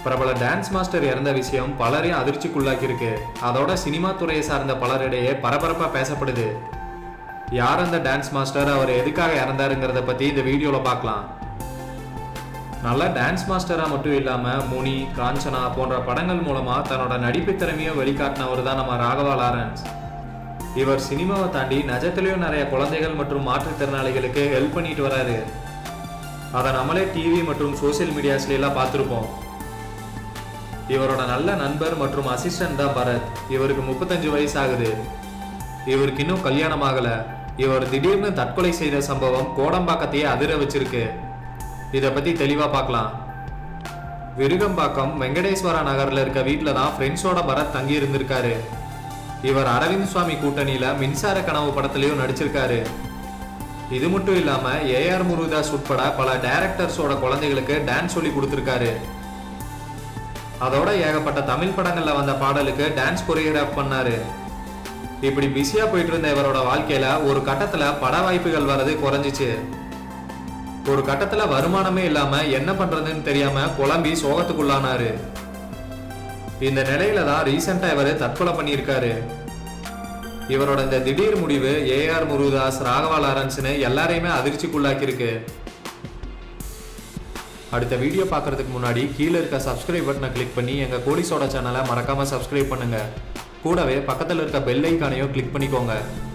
பிரபல dance master இறந்த விஷயம் பலரையும் அதிர்ச்சிக்குள்ளாக்கியிருக்கு அதோட சினிமா துறையை சார்ந்த பலரிடையே பரபரப்பாக பேசப்படுது யார் அந்த டான்ஸ் மாஸ்டர் அவர் எதுக்காக இறந்தாருங்கிறத பற்றி இந்த வீடியோவில் பார்க்கலாம் நல்ல டான்ஸ் மாஸ்டராக மட்டும் இல்லாமல் முனி காஞ்சனா போன்ற படங்கள் மூலமாக தன்னோட நடிப்பு திறமையை வெளிக்காட்டினவர் தான் நம்ம ராகவா லாரன்ஸ் இவர் சினிமாவை தாண்டி நிஜத்திலையும் நிறைய குழந்தைகள் மற்றும் மாற்றுத்திறனாளிகளுக்கு ஹெல்ப் பண்ணிட்டு வராரு அதை நம்மளே டிவி மற்றும் சோஷியல் மீடியாஸ்ல எல்லாம் பார்த்துருப்போம் இவரோட நல்ல நண்பர் மற்றும் அசிஸ்டன்ட் தான் பரத் இவருக்கு முப்பத்தஞ்சு வயசு ஆகுது இவருக்கு இன்னும் கல்யாணம் ஆகல இவர் திடீர்னு தற்கொலை செய்த சம்பவம் கோடம்பாக்கத்தையே அதிர வச்சிருக்கு இதை பத்தி தெளிவா பார்க்கலாம் விருகம்பாக்கம் வெங்கடேஸ்வரா நகர்ல இருக்க வீட்டில் தான் ஃப்ரெண்ட்ஸோட பரத் தங்கி இருந்திருக்காரு இவர் அரவிந்த் சுவாமி கூட்டணியில மின்சார கனவு படத்துலயும் நடிச்சிருக்காரு இது மட்டும் இல்லாம ஏஆர் முருகதாஸ் உட்பட பல டைரக்டர்ஸோட குழந்தைகளுக்கு டான்ஸ் சொல்லி கொடுத்துருக்காரு அதோட ஏகப்பட்ட தமிழ் படங்கள்ல வந்த பாடலுக்கு டான்ஸ் கொரியோகிராஃப் பண்ணாரு இப்படி பிஸியா போயிட்டு இருந்த இவரோட வாழ்க்கையில ஒரு கட்டத்துல பட வாய்ப்புகள் வர்றது குறைஞ்சிச்சு ஒரு கட்டத்துல வருமானமே இல்லாம என்ன பண்றதுன்னு தெரியாம குழம்பி சோகத்துக்குள்ளானாரு இந்த நிலையில தான் ரீசெண்டா இவர் தற்கொலை பண்ணியிருக்காரு இவரோட இந்த திடீர் முடிவு ஏஆர் முருகதாஸ் ராகவா லாரன்ஸ்னு எல்லாரையுமே அதிர்ச்சிக்குள்ளாக்கியிருக்கு அடுத்த வீடியோ பார்க்கறதுக்கு முன்னாடி கீழே இருக்க சப்ஸ்கிரைப் பட்டனை கிளிக் பண்ணி எங்கள் கோலிசோட சேனலை மறக்காமல் சப்ஸ்கிரைப் பண்ணுங்க கூடவே பக்கத்தில் இருக்க பெல் ஐக்கானையும் கிளிக் பண்ணிக்கோங்க